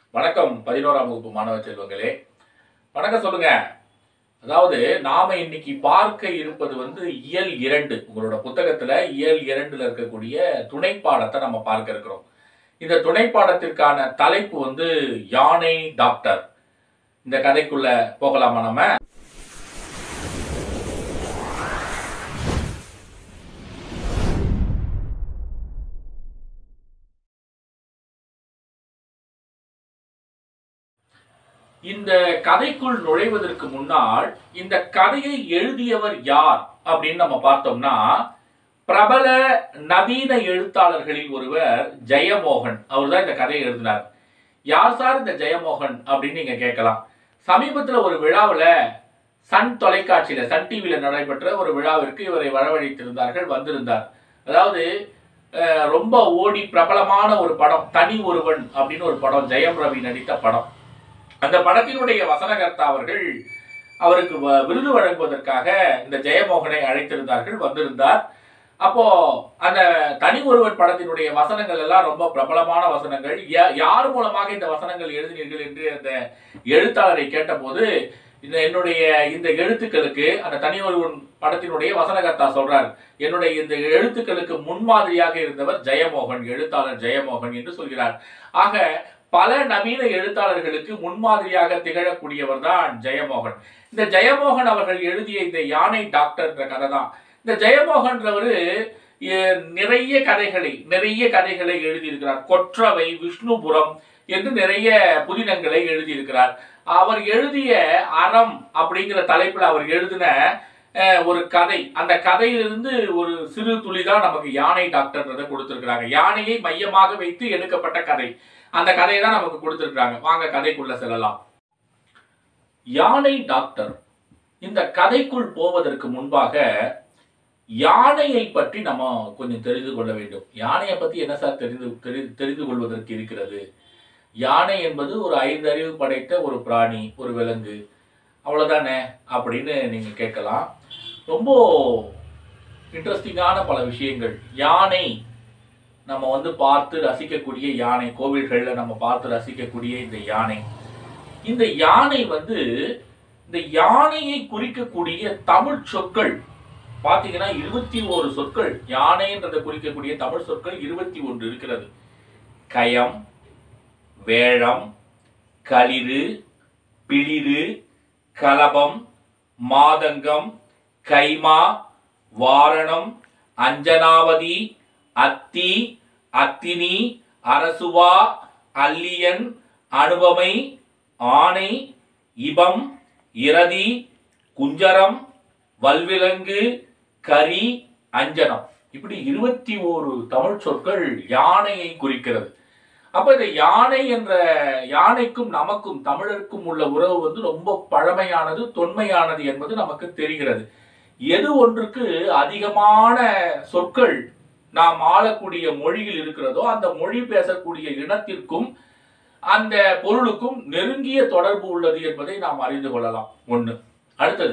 வணக்கம் பதினோராம் வகுப்பு மாணவ செல்வங்களே வணக்கம் சொல்லுங்க அதாவது நாம இன்னைக்கு பார்க்க இருப்பது வந்து இயல் இரண்டு உங்களோட புத்தகத்துல இயல் இரண்டுல இருக்கக்கூடிய துணை பாடத்தை நம்ம பார்க்க இருக்கிறோம் இந்த துணை பாடத்திற்கான தலைப்பு வந்து யானை டாக்டர் இந்த கதைக்குள்ள போகலாமா நம்ம இந்த கதைக்குள் நுழைவதற்கு முன்னால் இந்த கதையை எழுதியவர் யார் அப்படின்னு நம்ம பார்த்தோம்னா பிரபல நவீன எழுத்தாளர்களில் ஒருவர் ஜெயமோகன் அவர் தான் இந்த கதையை எழுதினார் யார் சார் இந்த ஜெயமோகன் அப்படின்னு நீங்க கேட்கலாம் சமீபத்தில் ஒரு விழாவில் சன் தொலைக்காட்சியில சன் டிவியில நடைபெற்ற ஒரு விழாவிற்கு இவரை வரவழைத்திருந்தார்கள் வந்திருந்தார் அதாவது அஹ், ரொம்ப ஓடி பிரபலமான ஒரு படம் தனி ஒருவன் அப்படின்னு ஒரு படம் ஜெயம் ரவி நடித்த படம் அந்த படத்தினுடைய வசனகர்த்தா அவர்கள் அவருக்கு வ- விருது வழங்குவதற்காக இந்த ஜெயமோகனை அழைத்திருந்தார்கள் வந்திருந்தார் அப்போ அந்த தனி ஒருவன் படத்தினுடைய வசனங்கள் எல்லாம் ரொம்ப பிரபலமான வசனங்கள் யா- யார் மூலமாக இந்த வசனங்கள் எழுதினீர்கள் என்று அந்த எழுத்தாளரை கேட்டபோது இந்த என்னுடைய இந்த எழுத்துக்களுக்கு அந்த தனி ஒருவன் படத்தினுடைய வசனகர்த்தா சொல்றார் என்னுடைய இந்த எழுத்துக்களுக்கு முன்மாதிரியாக இருந்தவர் ஜெயமோகன் எழுத்தாளர் ஜெயமோகன் என்று சொல்கிறார் ஆக பல நவீன எழுத்தாளர்களுக்கு முன்மாதிரியாக திகழக்கூடியவர் தான் ஜெயமோகன் இந்த ஜெயமோகன் அவர்கள் எழுதிய இந்த யானை டாக்டர்ன்ற கதை தான் இந்த ஜெயமோகன்றவர் நிறைய கதைகளை நிறைய கதைகளை எழுதியிருக்கிறார் கொற்றவை விஷ்ணுபுரம் என்று நிறைய புதினங்களை எழுதியிருக்கிறார் அவர் எழுதிய அறம் அப்படிங்கிற தலைப்பில் அவர் எழுதின அஹ், ஒரு கதை அந்த கதையிலிருந்து ஒரு சிறு துளி தான் நமக்கு யானை டாக்டர்ன்றதை கொடுத்திருக்கிறாங்க யானையை மையமாக வைத்து எடுக்கப்பட்ட கதை அந்த கதையை தான் நமக்கு கொடுத்திருக்காங்க வாங்க கதைக்குள்ள செல்லலாம் யானை டாக்டர் இந்த கதைக்குள் போவதற்கு முன்பாக யானையை பற்றி நம்ம கொஞ்சம் தெரிந்து கொள்ள வேண்டும் யானையை பத்தி என்ன சார் தெரிந்து தெரி- தெரிந்து கொள்வதற்கு இருக்கிறது யானை என்பது ஒரு ஐந்து அறிவு படைத்த ஒரு பிராணி ஒரு விலங்கு அவ்வளவுதானே அப்படின்னு நீங்க கேட்கலாம் ரொம்ப இன்ட்ரெஸ்டிங்கான பல விஷயங்கள் யானை நம்ம வந்து பார்த்து ரசிக்கக்கூடிய யானை கோவில்கள்ல நம்ம பார்த்து ரசிக்கக்கூடிய இந்த யானை இந்த யானை வந்து இந்த யானையை குறிக்கக்கூடிய தமிழ் சொற்கள் பாத்தீங்கன்னா இருபத்தி ஓரு சொற்கள் யானைன்றதை குறிக்கக்கூடிய தமிழ் சொற்கள் இருபத்தி ஒன்று இருக்கிறது கயம் வேழம் களிறு பிளிறு கலபம் மாதங்கம் கைமா வாரணம் அஞ்சனாவதி அத்தி அத்தினி அரசுவா அல்லியன் அனுபமை ஆணை இபம் இரதி குஞ்சரம் வல்விலங்கு கரி அஞ்சனம் இப்படி இருபத்தி ஓரு தமிழ் சொற்கள் யானையை குறிக்கிறது அப்ப இந்த யானை என்ற யானைக்கும் நமக்கும் தமிழருக்கும் உள்ள உறவு வந்து ரொம்ப பழமையானது தொன்மையானது என்பது நமக்கு தெரிகிறது எது ஒன்றுக்கு அதிகமான சொற்கள் நாம் ஆளக்கூடிய மொழியில் இருக்கிறதோ அந்த மொழி பேசக்கூடிய இனத்திற்கும் அந்த பொருளுக்கும் நெருங்கிய தொடர்பு உள்ளது என்பதை நாம் அறிந்து கொள்ளலாம் ஒண்ணு அடுத்தது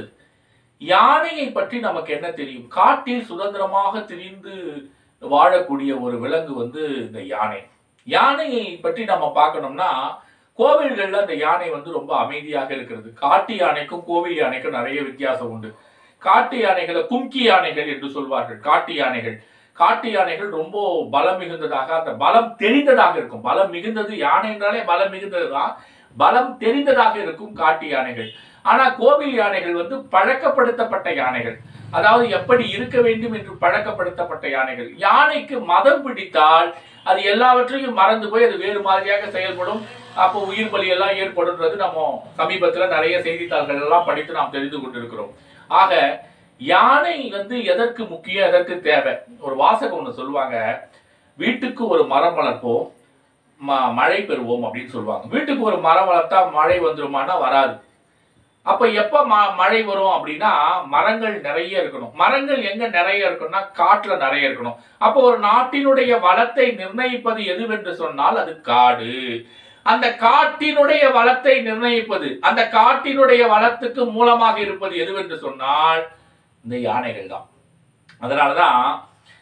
யானையை பற்றி நமக்கு என்ன தெரியும் காட்டில் சுதந்திரமாக திரிந்து வாழக்கூடிய ஒரு விலங்கு வந்து இந்த யானை யானையை பற்றி நம்ம பார்க்கணும்னா கோவில்கள்ல அந்த யானை வந்து ரொம்ப அமைதியாக இருக்கிறது காட்டு யானைக்கும் கோவில் யானைக்கும் நிறைய வித்தியாசம் உண்டு காட்டு யானைகளை கும்கி யானைகள் என்று சொல்வார்கள் காட்டு யானைகள் காட்டு யானைகள் ரொம்ப பலம் மிகுந்ததாக அந்த பலம் தெரிந்ததாக இருக்கும் பலம் மிகுந்தது யானை என்றாலே பலம் மிகுந்தது தான் பலம் தெரிந்ததாக இருக்கும் காட்டு யானைகள் ஆனா கோவில் யானைகள் வந்து பழக்கப்படுத்தப்பட்ட யானைகள் அதாவது எப்படி இருக்க வேண்டும் என்று பழக்கப்படுத்தப்பட்ட யானைகள் யானைக்கு மதம் பிடித்தால் அது எல்லாவற்றையும் மறந்து போய் அது வேறு மாதிரியாக செயல்படும் அப்போ உயிர் பலி எல்லாம் ஏற்படும்ன்றது நம்ம சமீபத்துல நிறைய செய்தித்தாள்கள் எல்லாம் படித்து நாம் தெரிந்து கொண்டிருக்கிறோம் ஆக யானை வந்து எதற்கு முக்கியம் எதற்கு தேவை ஒரு வாசகம் ஒன்று சொல்லுவாங்க வீட்டுக்கு ஒரு மரம் வளர்ப்போம் ம- மழை பெறுவோம் அப்படின்னு சொல்லுவாங்க வீட்டுக்கு ஒரு மரம் வளர்த்தா மழை வந்துருமானா வராது அப்ப எப்ப ம- மழை வரும் அப்படின்னா மரங்கள் நிறைய இருக்கணும் மரங்கள் எங்க நிறைய இருக்கணும்னா காட்டுல நிறைய இருக்கணும் அப்போ ஒரு நாட்டினுடைய வளத்தை நிர்ணயிப்பது எதுவென்று சொன்னால் அது காடு அந்த காட்டினுடைய வளத்தை நிர்ணயிப்பது அந்த காட்டினுடைய வளத்துக்கு மூலமாக இருப்பது எதுவென்று சொன்னால் இந்த யானைகள் தான் அதனாலதான்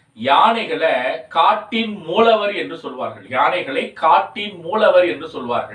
யானைகளை காட்டின் மூலவர் என்று சொல்வார்கள் யானைகளை காட்டின் மூலவர் என்று சொல்வார்கள்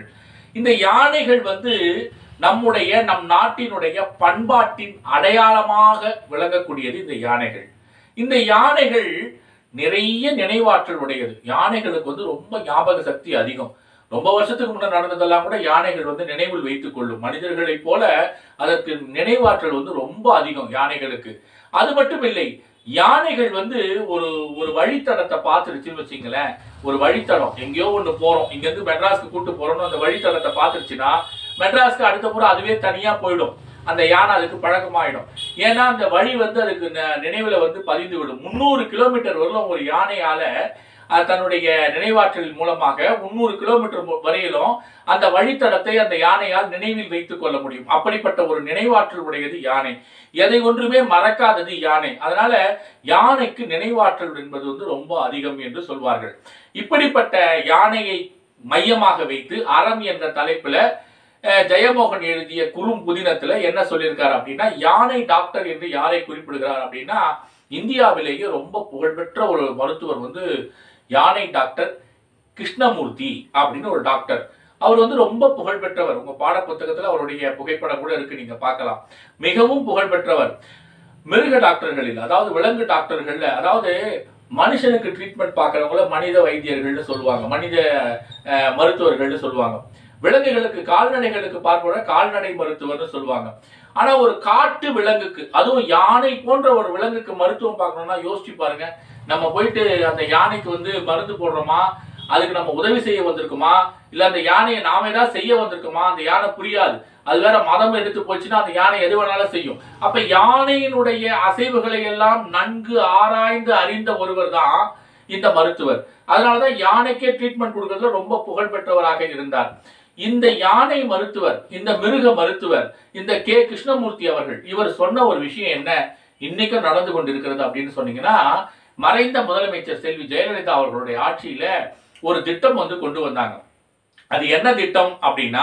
இந்த யானைகள் வந்து நம்முடைய நம் நாட்டினுடைய பண்பாட்டின் அடையாளமாக விளங்கக்கூடியது இந்த யானைகள் இந்த யானைகள் நிறைய நினைவாற்றல் உடையது யானைகளுக்கு வந்து ரொம்ப ஞாபக சக்தி அதிகம் ரொம்ப வருஷத்துக்கு முன்ன நடந்ததெல்லாம் கூட யானைகள் வந்து நினைவில் வைத்துக் கொள்ளும் மனிதர்களைப் போல அதற்கு நினைவாற்றல் வந்து ரொம்ப அதிகம் யானைகளுக்கு அது மட்டும் இல்லை யானைகள் வந்து ஒரு ஒரு வழித்தடத்தை பார்த்துருச்சுன்னு வச்சுங்களேன் ஒரு வழித்தடம் எங்கேயோ ஒன்று போறோம் இங்க இருந்து மெட்ராஸ்க்கு கூட்டு போறோம்னு அந்த வழித்தடத்தை பார்த்துருச்சுன்னா மெட்ராஸ்க்கு அடுத்த புறம் அதுவே தனியா போயிடும் அந்த யானை அதுக்கு பழக்கமாயிடும் ஏன்னா அந்த வழி வந்து அதுக்கு ந- நினைவுல வந்து பதிந்து விடும் முந்நூறு கிலோமீட்டர் வரலும் ஒரு யானையால அஹ், தன்னுடைய நினைவாற்றல் மூலமாக முந்நூறு கிலோமீட்டர் மு- வரையிலும் அந்த வழித்தடத்தை அந்த யானையால் நினைவில் வைத்துக் கொள்ள முடியும் அப்படிப்பட்ட ஒரு நினைவாற்றல் உடையது யானை எதை ஒன்றுமே மறக்காதது யானை அதனால யானைக்கு நினைவாற்றல் என்பது வந்து ரொம்ப அதிகம் என்று சொல்வார்கள் இப்படிப்பட்ட யானையை மையமாக வைத்து அறம் என்ற தலைப்புல அஹ், ஜெயமோகன் எழுதிய குறும் புதினத்துல என்ன சொல்லியிருக்காரு அப்படின்னா யானை டாக்டர் என்று யாரை குறிப்பிடுகிறார் அப்படின்னா இந்தியாவிலேயே ரொம்ப புகழ்பெற்ற ஒரு மருத்துவர் வந்து யானை டாக்டர் கிருஷ்ணமூர்த்தி அப்படின்னு ஒரு டாக்டர் அவர் வந்து ரொம்ப புகழ்பெற்றவர் உங்க பாட புத்தகத்துல அவருடைய புகைப்படம் கூட இருக்கு நீங்க பார்க்கலாம் மிகவும் புகழ்பெற்றவர் மிருக டாக்டர்களில் அதாவது விலங்கு டாக்டர்கள்ல அதாவது மனுஷனுக்கு ட்ரீட்மெண்ட் பார்க்கறவங்கள மனித வைத்தியர்கள்னு சொல்லுவாங்க மனித அஹ், மருத்துவர்கள்னு சொல்லுவாங்க விலங்குகளுக்கு கால்நடைகளுக்கு பார்ப்போட கால்நடை மருத்துவர்னு சொல்லுவாங்க ஆனா ஒரு காட்டு விலங்குக்கு அதுவும் யானை போன்ற ஒரு விலங்குக்கு மருத்துவம் பார்க்கணும்னா யோசிச்சு பாருங்க நம்ம போயிட்டு அந்த யானைக்கு வந்து மருந்து போடுறோமா அதுக்கு நம்ம உதவி செய்ய வந்திருக்குமா இல்ல அந்த யானையை நாம ஏதாவது செய்ய வந்திருக்குமா அந்த யானை புரியாது அது வேற மதம் எடுத்து போச்சுன்னா அந்த யானை எது வேணாலும் செய்யும் அப்ப யானையினுடைய அசைவுகளை எல்லாம் நன்கு ஆராய்ந்து அறிந்த ஒருவர் தான் இந்த மருத்துவர் அதனாலதான் யானைக்கே ட்ரீட்மெண்ட் கொடுக்கறதுல ரொம்ப புகழ்பெற்றவராக இருந்தார் இந்த யானை மருத்துவர் இந்த மிருக மருத்துவர் இந்த கே கிருஷ்ணமூர்த்தி அவர்கள் இவர் சொன்ன ஒரு விஷயம் என்ன இன்னைக்கும் நடந்து கொண்டிருக்கிறது அப்படின்னு சொன்னீங்கன்னா மறைந்த முதலமைச்சர் செல்வி ஜெயலலிதா அவர்களுடைய ஆட்சியில ஒரு திட்டம் வந்து கொண்டு வந்தாங்க அது என்ன திட்டம் அப்படின்னா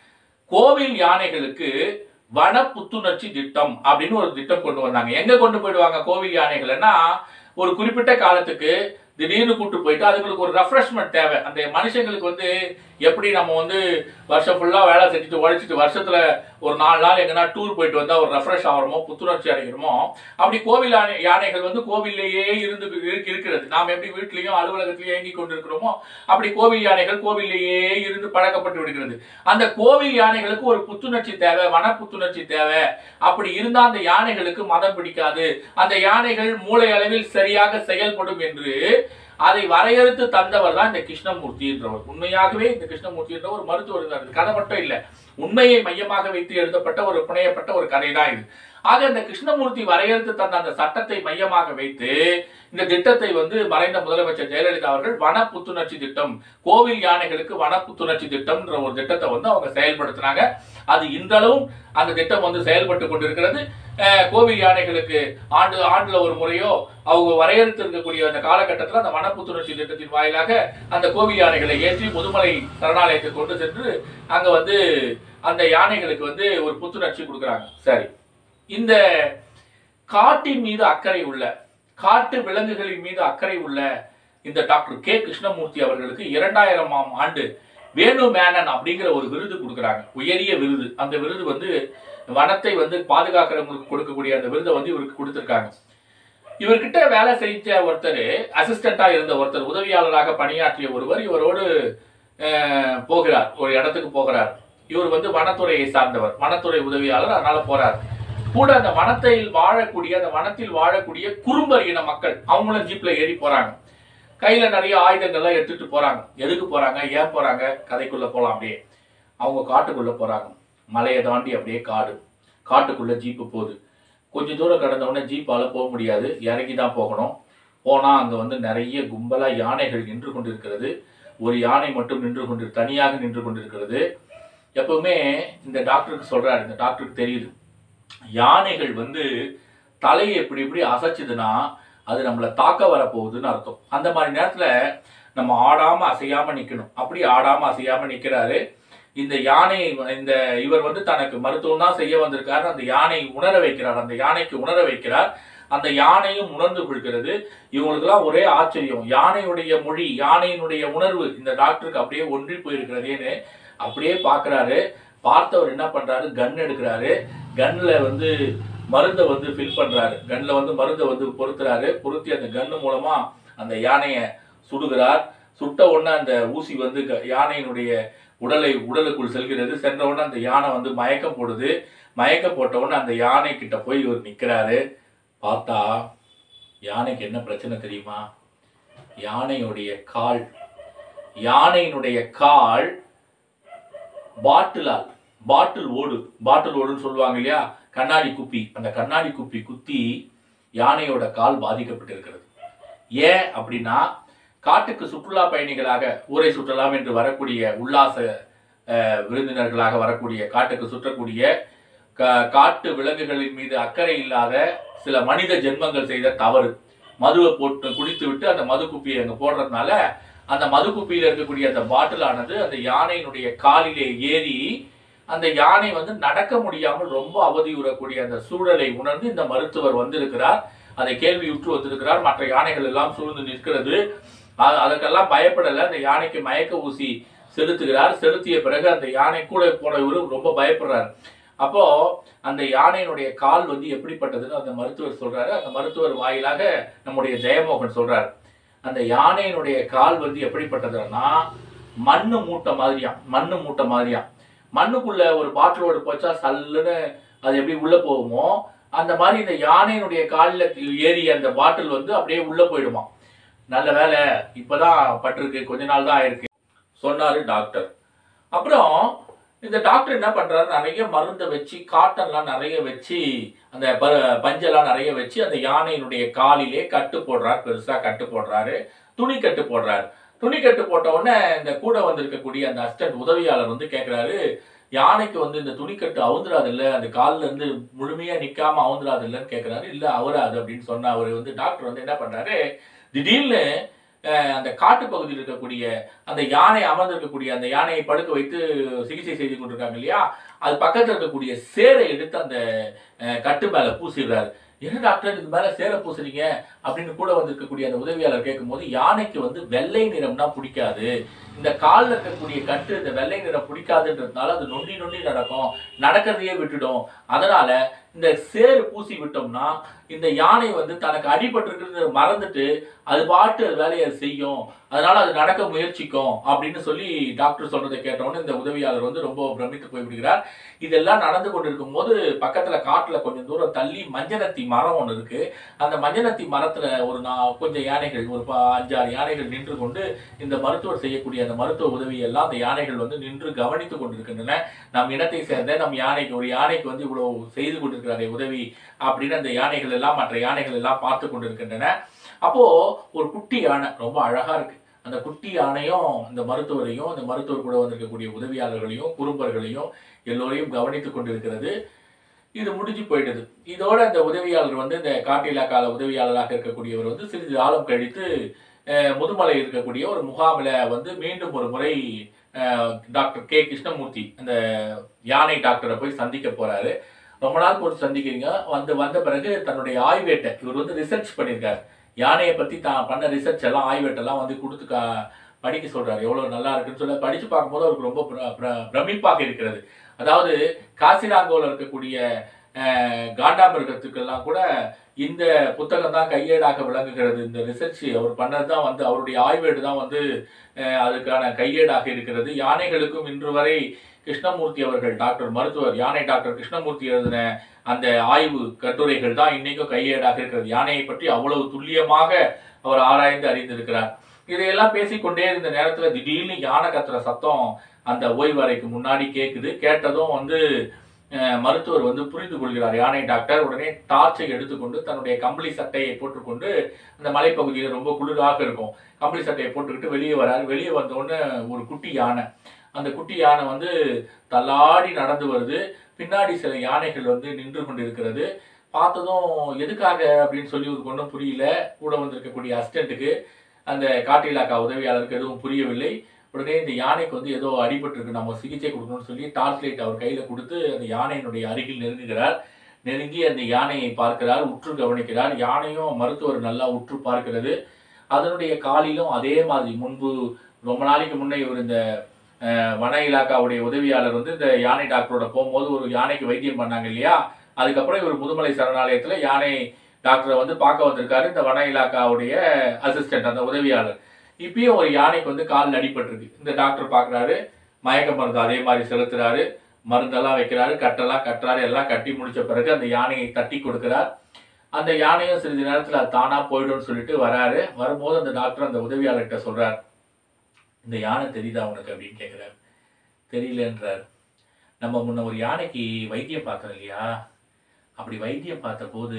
கோவில் யானைகளுக்கு வன புத்துணர்ச்சி திட்டம் அப்படின்னு ஒரு திட்டம் கொண்டு வந்தாங்க எங்க கொண்டு போயிடுவாங்க கோவில் யானைகள்னா ஒரு குறிப்பிட்ட காலத்துக்கு திடீர்னு கூட்டு போயிட்டு அதுங்களுக்கு ஒரு ரெஃப்ரெஷ்மெண்ட் தேவை அந்த மனுஷங்களுக்கு வந்து எப்படி நம்ம வந்து வருஷம் ஃபுல்லா வேலை செஞ்சுட்டு உழைச்சிட்டு வருஷத்துல ஒரு நாலு நாள் எங்கன்னா டூர் போயிட்டு வந்தா ஒரு ரெஃப்ரெஷ் ஆகிறோமோ புத்துணர்ச்சி அடைகிறோமோ அப்படி கோவில் யானை யானைகள் வந்து கோவில்லையே இருந்து இருக்கு- இருக்கிறது நாம் எப்படி வீட்லயும் அலுவலகத்திலயும் இயங்கி கொண்டிருக்கிறோமோ அப்படி கோவில் யானைகள் கோவில்லையே இருந்து பழக்கப்பட்டு விடுகிறது அந்த கோவில் யானைகளுக்கு ஒரு புத்துணர்ச்சி தேவை வன புத்துணர்ச்சி தேவை அப்படி இருந்தா அந்த யானைகளுக்கு மதம் பிடிக்காது அந்த யானைகள் மூளை அளவில் சரியாக செயல்படும் என்று அதை வரையறுத்து தந்தவர் தான் இந்த கிருஷ்ணமூர்த்தி என்றவர் உண்மையாகவே இந்த கிருஷ்ணமூர்த்தி என்ற ஒரு மருத்துவர் இருந்தார் இது கதை மட்டும் இல்ல உண்மையை மையமாக வைத்து எழுதப்பட்ட ஒரு புனையப்பட்ட ஒரு கதை தான் இது ஆக இந்த கிருஷ்ணமூர்த்தி வரையறுத்து தந்த அந்த சட்டத்தை மையமாக வைத்து இந்த திட்டத்தை வந்து மறைந்த முதலமைச்சர் ஜெயலலிதா அவர்கள் வன புத்துணர்ச்சி திட்டம் கோவில் யானைகளுக்கு வன புத்துணர்ச்சி திட்டம்ன்ற ஒரு திட்டத்தை வந்து அவங்க செயல்படுத்தினாங்க அது இன்றளவும் அந்த திட்டம் வந்து செயல்பட்டு கொண்டிருக்கிறது அஹ், கோவில் யானைகளுக்கு ஆண்டு ஆண்டுல ஒரு முறையோ அவங்க வரையறுத்து இருக்கக்கூடிய அந்த காலகட்டத்தில் அந்த வன புத்துணர்ச்சி திட்டத்தின் வாயிலாக அந்த கோவில் யானைகளை ஏற்றி முதுமலை சரணாலயத்துக்கு கொண்டு சென்று அங்க வந்து அந்த யானைகளுக்கு வந்து ஒரு புத்துணர்ச்சி கொடுக்குறாங்க சரி இந்த காட்டின் மீது அக்கறை உள்ள காட்டு விலங்குகளின் மீது அக்கறை உள்ள இந்த டாக்டர் கே கிருஷ்ணமூர்த்தி அவர்களுக்கு இரண்டாயிரமாம் ஆண்டு வேணு மேனன் அப்படிங்கிற ஒரு விருது கொடுக்குறாங்க உயரிய விருது அந்த விருது வந்து வனத்தை வந்து பாதுகாக்கிறவங்களுக்கு கொடுக்கக்கூடிய அந்த விருதை வந்து இவருக்கு கொடுத்துருக்காங்க இவர்கிட்ட வேலை செஞ்ச ஒருத்தர் அசிஸ்டண்டா இருந்த ஒருத்தர் உதவியாளராக பணியாற்றிய ஒருவர் இவரோடு அஹ், போகிறார் ஒரு இடத்துக்கு போகிறார் இவர் வந்து வனத்துறையை சார்ந்தவர் வனத்துறை உதவியாளர் அதனால போறார் கூட அந்த வனத்தில் வாழக்கூடிய அந்த வனத்தில் வாழக்கூடிய குறும்பர் இன மக்கள் அவங்களும் ஜீப்ல ஏறி போறாங்க கையில நிறைய ஆயுதங்கள்லாம் எடுத்துட்டு போறாங்க எதுக்கு போறாங்க ஏன் போறாங்க கதைக்குள்ள போலாம் அப்படியே அவங்க காட்டுக்குள்ள போறாங்க மலையை தாண்டி அப்படியே காடு காட்டுக்குள்ள ஜீப்பு போகுது கொஞ்ச தூரம் கடந்த உடனே ஜீப்பால போக முடியாது இறங்கி தான் போகணும் போனா அங்க வந்து நிறைய கும்பலா யானைகள் நின்று கொண்டிருக்கிறது ஒரு யானை மட்டும் நின்று கொண்டு தனியாக நின்று கொண்டிருக்கிறது எப்பவுமே இந்த டாக்டருக்கு சொல்றாரு இந்த டாக்டருக்கு தெரியுது யானைகள் வந்து தலையை இப்படி இப்படி அசைச்சுதுன்னா அது நம்மளை தாக்க வரப்போகுதுன்னு அர்த்தம் அந்த மாதிரி நேரத்துல நம்ம ஆடாம அசையாம நிக்கணும் அப்படி ஆடாம அசையாம நிக்கிறாரு இந்த யானை இந்த இவர் வந்து தனக்கு மருத்துவம் தான் செய்ய வந்திருக்காரு அந்த யானை உணர வைக்கிறார் அந்த யானைக்கு உணர வைக்கிறார் அந்த யானையும் உணர்ந்து கொள்கிறது இவங்களுக்கெல்லாம் ஒரே ஆச்சரியம் யானையுடைய மொழி யானையினுடைய உணர்வு இந்த டாக்டருக்கு அப்படியே ஒன்றி போயிருக்கிறதேன்னு அப்படியே பார்க்கறாரு பார்த்தவர் என்ன பண்றாரு கன் எடுக்கிறாரு கன்ல வந்து மருந்தை வந்து ஃபில் பண்றாரு கன்ல வந்து மருந்தை வந்து பொருத்துறாரு பொருத்தி அந்த கன்னு மூலமா அந்த யானையை சுடுகிறார் சுட்ட உடனே அந்த ஊசி வந்து க- யானையினுடைய உடலை உடலுக்குள் செல்கிறது சென்ற உடனே அந்த யானை வந்து மயக்கம் போடுது மயக்கம் போட்ட உடனே அந்த யானை கிட்ட போய் இவர் நிக்கிறாரு பார்த்தா யானைக்கு என்ன பிரச்சனை தெரியுமா யானையுடைய கால் யானையினுடைய கால் பாட்டிலால் பாட்டில் ஓடு பாட்டில் ஓடுன்னு சொல்லுவாங்க இல்லையா கண்ணாடி குப்பி அந்த கண்ணாடி குப்பி குத்தி யானையோட கால் பாதிக்கப்பட்டிருக்கிறது ஏன் அப்படின்னா காட்டுக்கு சுற்றுலா பயணிகளாக ஊரை சுற்றலாம் என்று வரக்கூடிய உல்லாச அஹ், விருந்தினர்களாக வரக்கூடிய காட்டுக்கு சுற்றக்கூடிய கா- காட்டு விலங்குகளின் மீது அக்கறை இல்லாத சில மனித ஜென்மங்கள் செய்த தவறு மதுவை போட்டு குடித்து விட்டு அந்த மது குப்பியை அங்க போடுறதுனால அந்த மது குப்பியில இருக்கக்கூடிய அந்த பாட்டிலானது அந்த யானையினுடைய காலிலே ஏறி அந்த யானை வந்து நடக்க முடியாமல் ரொம்ப அவதியுறக்கூடிய அந்த சூழலை உணர்ந்து இந்த மருத்துவர் வந்திருக்கிறார் அதை கேள்வியுற்று வந்திருக்கிறார் மற்ற யானைகள் எல்லாம் சூழ்ந்து நிற்கிறது அ- அதற்கெல்லாம் பயப்படல அந்த யானைக்கு மயக்க ஊசி செலுத்துகிறார் செலுத்திய பிறகு அந்த யானை கூட போன இவரு ரொம்ப பயப்படுறார் அப்போ அந்த யானையினுடைய கால் வந்து எப்படிப்பட்டதுன்னு அந்த மருத்துவர் சொல்றாரு அந்த மருத்துவர் வாயிலாக நம்முடைய ஜெயமோகன் சொல்றாரு அந்த யானையினுடைய கால் வந்து எப்படிப்பட்டதுன்னா மண்ணு மூட்டை மாதிரியாம் மண்ணு மூட்டை மாதிரியாம் மண்ணுக்குள்ள ஒரு பாட்டிலோடு போச்சா சல்லுன்னு அது எப்படி உள்ள போகுமோ அந்த மாதிரி இந்த யானையினுடைய காலில் ஏறிய அந்த பாட்டில் வந்து அப்படியே உள்ள போயிடுமா நல்ல வேலை இப்பதான் பட்டிருக்கு கொஞ்ச நாள் தான் ஆயிருக்கு சொன்னாரு டாக்டர் அப்புறம் இந்த டாக்டர் என்ன பண்றாரு நிறைய மருந்தை வச்சு காட்டன்லாம் நிறைய வச்சு அந்த ப- பஞ்செல்லாம் நிறைய வச்சு அந்த யானையினுடைய காலிலே கட்டு போடுறாரு பெருசா கட்டு போடுறாரு துணி கட்டு போடுறாரு துணி கட்டு போட்ட உடனே இந்த கூட வந்திருக்கக்கூடிய அந்த அசிஸ்டன்ட் உதவியாளர் வந்து கேட்கிறாரு யானைக்கு வந்து இந்த துணிக்கட்டு அவுந்துராது இல்ல அந்த கால்ல இருந்து முழுமையா நிக்காம அவுந்துராது இல்லைன்னு கேட்கிறாரு இல்ல அவராது அப்படின்னு சொன்ன அவர் வந்து டாக்டர் வந்து என்ன பண்றாரு திடீர்னு அஹ், அந்த காட்டு பகுதியில் இருக்கக்கூடிய அந்த யானை அமர்ந்திருக்கக்கூடிய அந்த யானையை படுக்க வைத்து சிகிச்சை செய்து கொண்டிருக்காங்க இல்லையா அது பக்கத்துல இருக்கக்கூடிய சேரை எடுத்து அந்த அஹ், கட்டு மேல பூசிடுறாரு என்ன டாக்டர் இது மேல சேரை பூசுறீங்க அப்படின்னு கூட வந்திருக்கக்கூடிய அந்த உதவியாளர் கேட்கும்போது யானைக்கு வந்து வெள்ளை நிறம்னா பிடிக்காது இந்த கால்ல இருக்கக்கூடிய கட்டு இந்த வெள்ளை நிறம் பிடிக்காதுன்றதுனால அது நொண்டி நொண்டி நடக்கும் நடக்கிறதையே விட்டுடும் அதனால இந்த சேறு பூசி விட்டோம்னா இந்த யானை வந்து தனக்கு அடிபட்டிருக்கிறது மறந்துட்டு அது பாட்டு அது வேலையை செய்யும் அதனால அது நடக்க முயற்சிக்கும் அப்படின்னு சொல்லி டாக்டர் சொல்றதை கேட்டவுடனே இந்த உதவியாளர் வந்து ரொம்ப பிரமித்து போய்விடுகிறார் இதெல்லாம் நடந்து கொண்டிருக்கும் போது பக்கத்துல காட்டுல கொஞ்சம் தூரம் தள்ளி மஞ்சனத்தி மரம் ஒன்று இருக்கு அந்த மஞ்சனத்தி மரத்துல ஒரு நா- கொஞ்சம் யானைகள் ஒரு ப- அஞ்சாறு யானைகள் நின்று கொண்டு இந்த மருத்துவர் செய்யக்கூடிய அந்த மருத்துவ உதவியை எல்லாம் அந்த யானைகள் வந்து நின்று கவனித்துக் கொண்டிருக்கின்றன நம் இனத்தை சேர்ந்த நம் யானைக்கு ஒரு யானைக்கு வந்து இவ்வளவு செய்து கொண்டிருக்கிறாரே உதவி அப்படின்னு அந்த யானைகள் எல்லாம் மற்ற யானைகள் எல்லாம் பார்த்து கொண்டிருக்கின்றன அப்போ ஒரு குட்டி யானை ரொம்ப அழகா இருக்கு அந்த குட்டி யானையும் இந்த மருத்துவரையும் இந்த மருத்துவர் கூட வந்திருக்கக்கூடிய உதவியாளர்களையும் குறும்பர்களையும் எல்லோரையும் கவனித்துக் கொண்டிருக்கிறது இது முடிஞ்சு போயிட்டது இதோட இந்த உதவியாளர் வந்து இந்த காட்டு இலாக்கால உதவியாளராக இருக்கக்கூடியவர் வந்து சிறிது காலம் கழித்து அஹ், முதுமலை இருக்கக்கூடிய ஒரு முகாமில் வந்து மீண்டும் ஒரு முறை அஹ், டாக்டர் கே கிருஷ்ணமூர்த்தி அந்த யானை டாக்டரை போய் சந்திக்க போறாரு ரொம்ப நாள் போட்டு சந்திக்கிறீங்க வந்து வந்த பிறகு தன்னுடைய ஆய்வேட்டை இவர் வந்து ரிசர்ச் பண்ணியிருக்காரு யானையை பத்தி தான் பண்ண ரிசர்ச் எல்லாம் ஆய்வேட்டெல்லாம் வந்து கொடுத்து கா படிக்க சொல்றாரு எவ்வளவு நல்லா இருக்குன்னு சொல்லி படிச்சு பார்க்கும்போது அவருக்கு ரொம்ப பிர- பிர- பிரமிப்பாக இருக்கிறது அதாவது காசிராங்கோல இருக்கக்கூடிய அஹ், காண்டாமிருகத்துக்கெல்லாம் கூட இந்த புத்தகம் தான் கையேடாக விளங்குகிறது இந்த ரிசர்ச் அவர் பண்ணது தான் வந்து அவருடைய ஆய்வேடு தான் வந்து அஹ், அதுக்கான கையேடாக இருக்கிறது யானைகளுக்கும் இன்று வரை கிருஷ்ணமூர்த்தி அவர்கள் டாக்டர் மருத்துவர் யானை டாக்டர் கிருஷ்ணமூர்த்தி எழுதின அந்த ஆய்வு கட்டுரைகள் தான் இன்னைக்கும் கையேடாக இருக்கிறது யானையை பற்றி அவ்வளவு துல்லியமாக அவர் ஆராய்ந்து அறிந்திருக்கிறார் இதையெல்லாம் பேசிக்கொண்டே இருந்த நேரத்துல திடீர்னு யானை கத்துற சத்தம் அந்த ஓய்வறைக்கு முன்னாடி கேட்குது கேட்டதும் வந்து அஹ், மருத்துவர் வந்து புரிந்து கொள்கிறார் யானை டாக்டர் உடனே டார்ச்சை எடுத்துக்கொண்டு தன்னுடைய கம்பளி சட்டையை போட்டுக்கொண்டு அந்த மலைப்பகுதியில் ரொம்ப குளிராக இருக்கும் கம்பளி சட்டையை போட்டுக்கிட்டு வெளியே வராரு வெளியே வந்த உடனே ஒரு குட்டி யானை அந்த குட்டி யானை வந்து தள்ளாடி நடந்து வருது பின்னாடி சில யானைகள் வந்து நின்று கொண்டிருக்கிறது பார்த்ததும் எதுக்காக அப்படின்னு சொல்லி ஒரு ஒன்றும் புரியல கூட வந்திருக்கக்கூடிய அசிஸ்டண்ட்டுக்கு அந்த காட்டு இலாக்கா உதவியாளருக்கு எதுவும் புரியவில்லை உடனே இந்த யானைக்கு வந்து ஏதோ அடிபட்டிருக்கு நம்ம சிகிச்சை கொடுக்கணும்னு சொல்லி டார்ச் லைட் அவர் கையில் கொடுத்து அந்த யானையினுடைய அருகில் நெருங்குகிறார் நெருங்கி அந்த யானையை பார்க்கிறார் உற்று கவனிக்கிறார் யானையும் மருத்துவர் நல்லா உற்று பார்க்கிறது அதனுடைய காலிலும் அதே மாதிரி முன்பு ரொம்ப நாளைக்கு முன்னே இவர் இந்த அஹ், வன இலாக்காவுடைய உதவியாளர் வந்து இந்த யானை டாக்டரோட போகும்போது ஒரு யானைக்கு வைத்தியம் பண்ணாங்க இல்லையா அதுக்கப்புறம் இவர் முதுமலை சரணாலயத்துல யானை டாக்டரை வந்து பார்க்க வந்திருக்காரு இந்த வன இலாக்காவுடைய அசிஸ்டன்ட் அந்த உதவியாளர் இப்பயும் ஒரு யானைக்கு வந்து காலில் அடிபட்டிருக்கு இந்த டாக்டர் பார்க்குறாரு மயக்க மருந்து அதே மாதிரி செலுத்துறாரு மருந்தெல்லாம் வைக்கிறாரு கட்டெல்லாம் கட்டுறாரு எல்லாம் கட்டி முடிச்ச பிறகு அந்த யானையை தட்டி கொடுக்கிறார் அந்த யானையும் சிறிது நேரத்தில் அது தானா போயிடும்னு சொல்லிட்டு வராரு வரும்போது அந்த டாக்டர் அந்த உதவியாளர்கிட்ட சொல்றார் இந்த யானை தெரியுதா உனக்கு அப்படின்னு கேட்குறாரு தெரியலன்றார் நம்ம முன்ன ஒரு யானைக்கு வைத்தியம் பார்த்தோம் இல்லையா அப்படி வைத்தியம் பார்த்தபோது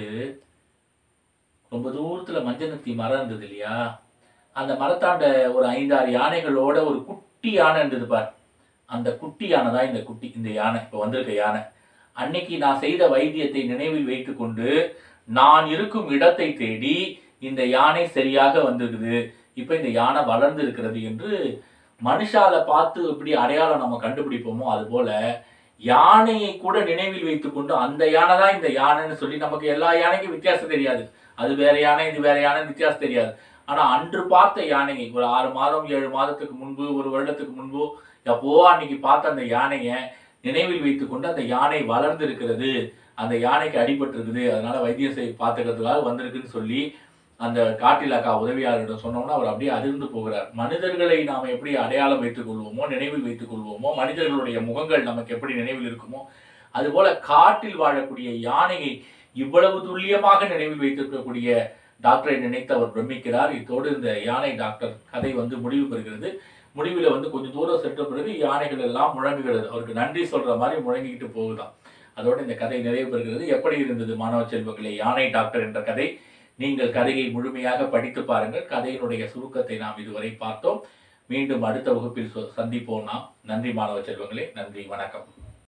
ரொம்ப தூரத்துல மஞ்சனத்தி மரம் இருந்தது இல்லையா அந்த மரத்தாண்ட ஒரு ஐந்தாறு யானைகளோட ஒரு குட்டி யானை இருந்தது பார் அந்த குட்டி யானை தான் இந்த குட்டி இந்த யானை இப்போ வந்திருக்க யானை அன்னைக்கு நான் செய்த வைத்தியத்தை நினைவில் வைத்துக்கொண்டு நான் இருக்கும் இடத்தை தேடி இந்த யானை சரியாக வந்திருக்குது இப்போ இந்த யானை வளர்ந்து இருக்கிறது என்று மனுஷால பார்த்து எப்படி அடையாளம் நம்ம கண்டுபிடிப்போமோ அது போல யானையை கூட நினைவில் வைத்துக்கொண்டு அந்த யானை தான் இந்த யானைன்னு சொல்லி நமக்கு எல்லா யானைக்கும் வித்தியாசம் தெரியாது அது வேற யானை இது வேற யானை வித்தியாசம் தெரியாது ஆனா அன்று பார்த்த யானையை ஒரு ஆறு மாதம் ஏழு மாதத்துக்கு முன்பு ஒரு வருடத்துக்கு முன்பு எப்போ அன்னைக்கு பார்த்த அந்த யானையை நினைவில் வைத்துக்கொண்டு அந்த யானை வளர்ந்து இருக்கிறது அந்த யானைக்கு அடிபட்டு இருக்குது அதனால வைத்தியம் செய்ய பார்த்துக்கிறதுக்காக வந்திருக்குன்னு சொல்லி அந்த காட்டிலாக்கா உதவியாளரிடம் சொன்னோம்னா அவர் அப்படியே அதிர்ந்து போகிறார் மனிதர்களை நாம் எப்படி அடையாளம் வைத்துக் கொள்வோமோ நினைவில் வைத்துக் கொள்வோமோ மனிதர்களுடைய முகங்கள் நமக்கு எப்படி நினைவில் இருக்குமோ அதுபோல காட்டில் வாழக்கூடிய யானையை இவ்வளவு துல்லியமாக நினைவில் வைத்திருக்கக்கூடிய டாக்டரை நினைத்து அவர் பிரமிக்கிறார் இத்தோடு இந்த யானை டாக்டர் கதை வந்து முடிவு பெறுகிறது முடிவில் வந்து கொஞ்சம் தூரம் சென்ற பிறகு யானைகள் எல்லாம் முழங்குகிறது அவருக்கு நன்றி சொல்ற மாதிரி முழங்கிக்கிட்டு போகுதாம் அதோட இந்த கதை நிறைவு பெறுகிறது எப்படி இருந்தது மாணவ செல்வங்களே யானை டாக்டர் என்ற கதை நீங்கள் கதையை முழுமையாக படித்து பாருங்கள் கதையினுடைய சுருக்கத்தை நாம் இதுவரை பார்த்தோம் மீண்டும் அடுத்த வகுப்பில் சொ- சந்திப்போம் நாம் நன்றி மாணவ செல்வங்களே நன்றி வணக்கம்